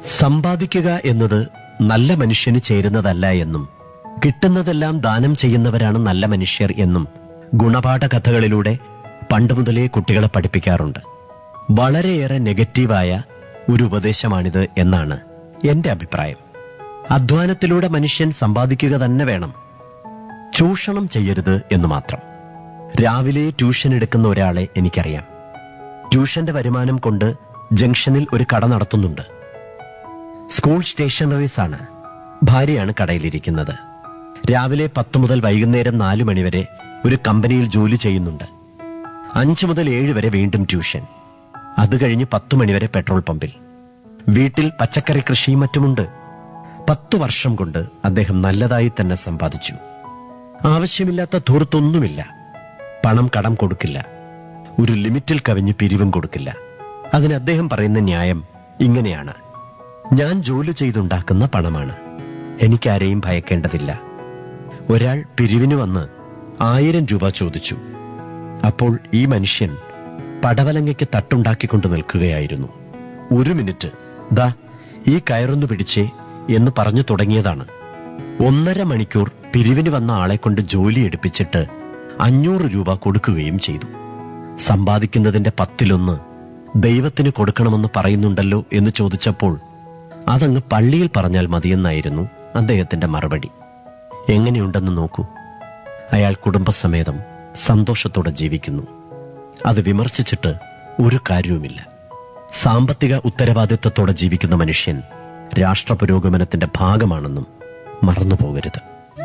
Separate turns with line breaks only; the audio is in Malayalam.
സമ്പാദിക്കുക എന്നത് നല്ല മനുഷ്യന് ചേരുന്നതല്ല എന്നും കിട്ടുന്നതെല്ലാം ദാനം ചെയ്യുന്നവരാണ് നല്ല മനുഷ്യർ എന്നും ഗുണപാഠ കഥകളിലൂടെ പണ്ട് മുതലേ കുട്ടികളെ പഠിപ്പിക്കാറുണ്ട് വളരെയേറെ നെഗറ്റീവായ ഒരു ഉപദേശമാണിത് എന്നാണ് എന്റെ അഭിപ്രായം അധ്വാനത്തിലൂടെ മനുഷ്യൻ സമ്പാദിക്കുക തന്നെ വേണം ചൂഷണം ചെയ്യരുത് എന്ന് മാത്രം രാവിലെ ട്യൂഷൻ എടുക്കുന്ന ഒരാളെ എനിക്കറിയാം ട്യൂഷന്റെ വരുമാനം കൊണ്ട് ജംഗ്ഷനിൽ ഒരു കട നടത്തുന്നുണ്ട് സ്കൂൾ സ്റ്റേഷനറീസ് ആണ് ഭാര്യയാണ് കടയിലിരിക്കുന്നത് രാവിലെ പത്ത് മുതൽ വൈകുന്നേരം നാലു മണിവരെ ഒരു കമ്പനിയിൽ ജോലി ചെയ്യുന്നുണ്ട് അഞ്ചു മുതൽ ഏഴ് വരെ വീണ്ടും ട്യൂഷൻ അത് കഴിഞ്ഞ് പത്തു മണിവരെ പെട്രോൾ പമ്പിൽ വീട്ടിൽ പച്ചക്കറി കൃഷിയും മറ്റുമുണ്ട് പത്തു വർഷം കൊണ്ട് അദ്ദേഹം നല്ലതായി തന്നെ സമ്പാദിച്ചു ആവശ്യമില്ലാത്ത ധൂർത്തൊന്നുമില്ല പണം കടം കൊടുക്കില്ല ഒരു ലിമിറ്റിൽ കവിഞ്ഞ് പിരിവും കൊടുക്കില്ല അതിന് അദ്ദേഹം പറയുന്ന ന്യായം ഇങ്ങനെയാണ് ഞാൻ ജോലി ചെയ്തുണ്ടാക്കുന്ന പണമാണ് എനിക്കാരെയും ഭയക്കേണ്ടതില്ല ഒരാൾ പിരിവിന് വന്ന് ആയിരം രൂപ ചോദിച്ചു അപ്പോൾ ഈ മനുഷ്യൻ പടവലങ്ങയ്ക്ക് തട്ടുണ്ടാക്കിക്കൊണ്ട് നിൽക്കുകയായിരുന്നു ഒരു മിനിറ്റ് ദാ ഈ കയറൊന്നു പിടിച്ചേ എന്ന് പറഞ്ഞു തുടങ്ങിയതാണ് ഒന്നര മണിക്കൂർ പിരിവിന് വന്ന ആളെ കൊണ്ട് ജോലി എടുപ്പിച്ചിട്ട് അഞ്ഞൂറ് രൂപ കൊടുക്കുകയും ചെയ്തു സമ്പാദിക്കുന്നതിന്റെ പത്തിലൊന്ന് ദൈവത്തിന് കൊടുക്കണമെന്ന് പറയുന്നുണ്ടല്ലോ എന്ന് ചോദിച്ചപ്പോൾ അതങ്ങ് പള്ളിയിൽ പറഞ്ഞാൽ മതിയെന്നായിരുന്നു അദ്ദേഹത്തിന്റെ മറുപടി എങ്ങനെയുണ്ടെന്ന് നോക്കൂ അയാൾ കുടുംബസമേതം സന്തോഷത്തോടെ ജീവിക്കുന്നു അത് വിമർശിച്ചിട്ട് ഒരു കാര്യവുമില്ല സാമ്പത്തിക ഉത്തരവാദിത്വത്തോടെ ജീവിക്കുന്ന മനുഷ്യൻ രാഷ്ട്ര പുരോഗമനത്തിന്റെ ഭാഗമാണെന്നും മറന്നുപോകരുത്